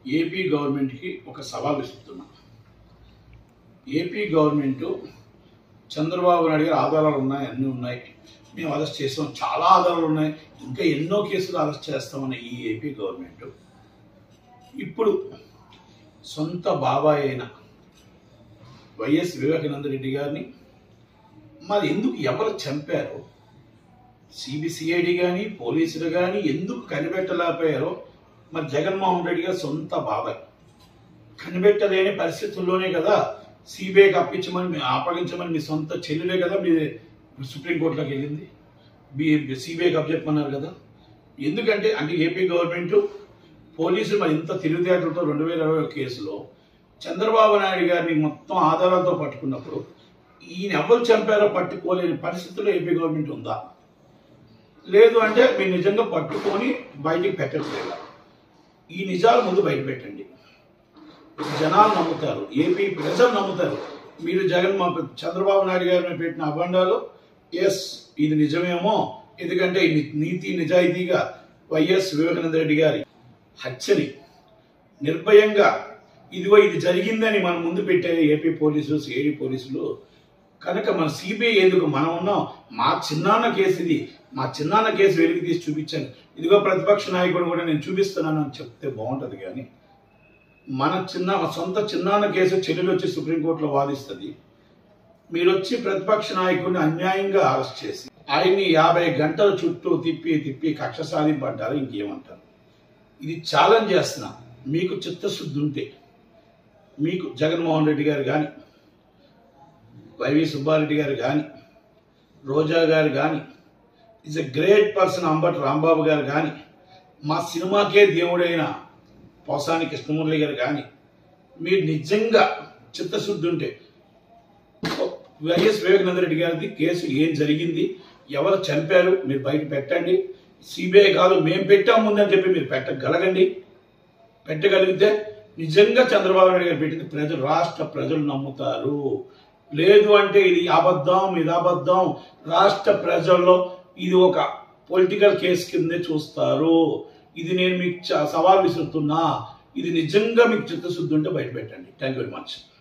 AP గవర్నమెంట్కి ఒక సవాల్ విసురుతున్నా ఏపీ గవర్నమెంట్ చంద్రబాబు నాయుడు గారి ఆధారాలు ఉన్నాయి అన్నీ ఉన్నాయి మేము అరెస్ట్ చేస్తాం చాలా ఆధారాలు ఉన్నాయి ఇంకా ఎన్నో కేసులు అరెస్ట్ చేస్తామని ఈ ఏపీ గవర్నమెంట్ ఇప్పుడు సొంత బాబాయ్ అయిన వైఎస్ వివేకానంద రెడ్డి గారిని మరి ఎందుకు ఎవరు చంపారో సిబిసిఐడి కానీ పోలీసులు కానీ ఎందుకు కనిపెట్టలేకపోయారో మరి జగన్మోహన్ రెడ్డి గారు సొంత బాబాయ్ కనిపెట్టలేని పరిస్థితుల్లోనే కదా సిబిఐకి అప్పించమని మీ- అప్పగించమని మీ సొంత చెల్లెలే కదా మీ సుప్రీంకోర్టులోకి వెళ్ళింది బి సిబిఐకి అప్పచెప్పమన్నారు కదా ఎందుకంటే అంటే ఏపీ గవర్నమెంట్ పోలీసులు మరి ఇంత తెలివితేటలతో రెండు వేల ఇరవై కేసులో చంద్రబాబు నాయుడు గారిని మొత్తం ఆధారాలతో పట్టుకున్నప్పుడు ఈయన ఎవరు చంపారో పట్టుకోలేని పరిస్థితుల్లో ఏపీ గవర్నమెంట్ ఉందా లేదు అంటే మీరు నిజంగా పట్టుకొని బయటికి పెట్టట్లేదా ఈ నిజాలు ముందు బయట పెట్టండి జనాలు నమ్ముతారు ఏపీ ప్రజలు నమ్ముతారు మీరు జగన్ మా చంద్రబాబు నాయుడు గారిని పెట్టిన అబండాలు ఎస్ ఇది నిజమేమో ఎందుకంటే ఇది నీతి నిజాయితీగా వైఎస్ వివేకానంద రెడ్డి గారి హత్యని నిర్భయంగా ఇదిగో ఇది జరిగిందని మన ముందు పెట్టే ఏపీ పోలీసులు సిఐడి పోలీసులు కనుక మన సిబిఐ ఎందుకు మనం ఉన్నాం మా చిన్నాన్న కేసు ఇది మా చిన్నాన్న కేసు వెలికి తీసి చూపించాను ఇదిగో ప్రతిపక్ష నాయకుడు కూడా నేను చూపిస్తున్నాను అని చెప్తే బాగుంటుంది కానీ మన చిన్న మన సొంత చిన్నాన్న కేసు చెల్లెలు వచ్చి సుప్రీంకోర్టులో వాదిస్తుంది మీరు వచ్చి ప్రతిపక్ష నాయకుడిని అన్యాయంగా అరెస్ట్ చేసి ఆయన్ని యాభై గంటల చుట్టూ తిప్పి తిప్పి కక్ష సాధింపడ్డారు ఇంకేమంటారు ఇది ఛాలెంజ్ చేస్తున్నా మీకు చిత్తశుద్ధి ఉంటే మీకు జగన్మోహన్ రెడ్డి గారు కానీ వైవి సుబ్బారెడ్డి గారు కానీ రోజా గారు కానీ is a great person Ambati Rambabu garu కానీ మా సినిమాకే దేవుడైన పోసాని కృష్ణమురళి గారు కానీ మీరు నిజంగా చిత్తశుద్ధి ఉంటే వైఎస్ వివేకానంద రెడ్డి గారిది కేసు ఏం జరిగింది ఎవరు చంపారు మీరు బయట పెట్టండి సిబిఐ కాదు మేము పెట్టాం ముందని చెప్పి మీరు పెట్టగలగండి పెట్టగలిగితే నిజంగా చంద్రబాబు నాయుడు గారు పెట్టింది ప్రజలు రాష్ట్ర ప్రజలు నమ్ముతారు లేదు అంటే ఇది అబద్ధం ఇది అబద్ధం రాష్ట్ర ప్రజల్లో ఇది ఒక పొలిటికల్ కేసు కిందే చూస్తారు ఇది నేను మీకు చ- సవాల్ విసురుతున్నా ఇది నిజంగా మీకు చిత్తశుద్ధి ఉంటే బయట పెట్టండి థ్యాంక్ యూ వెరీ మచ్